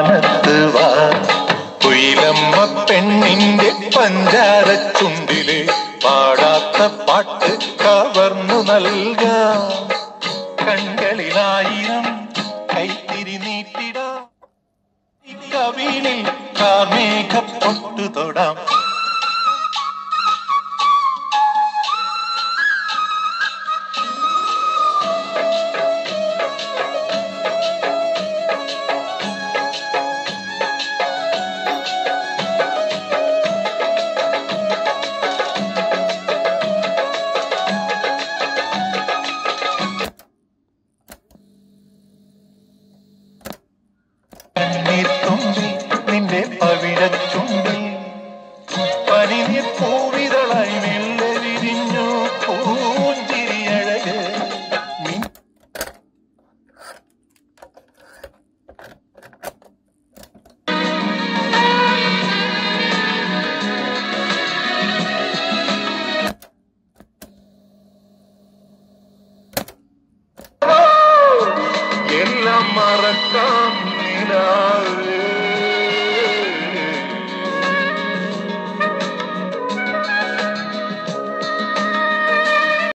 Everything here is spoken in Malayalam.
മാനത്ത് വാ കുയിലമ്മ പെണ്ണിന്റെ പഞ്ചാര ചുണ്ടില് പാടാത്ത പാട്ട് കവർന്നു നൽകാം കൺകളിലായിരം കൈത്തിരി നീട്ടിടാം കവിളിൽ കാർമേഘ പൊട്ടു തൊടാം കണ്ണീർത്തുമ്പിൽ നിന്റെ പവിഴച്ചുണ്ടിൽ പനിനീർ പൂവിതളായി മെല്ലെ വിരിഞ്ഞു പൂഞ്ചിരിയഴക് നീ എല്ലാം മറക്കാം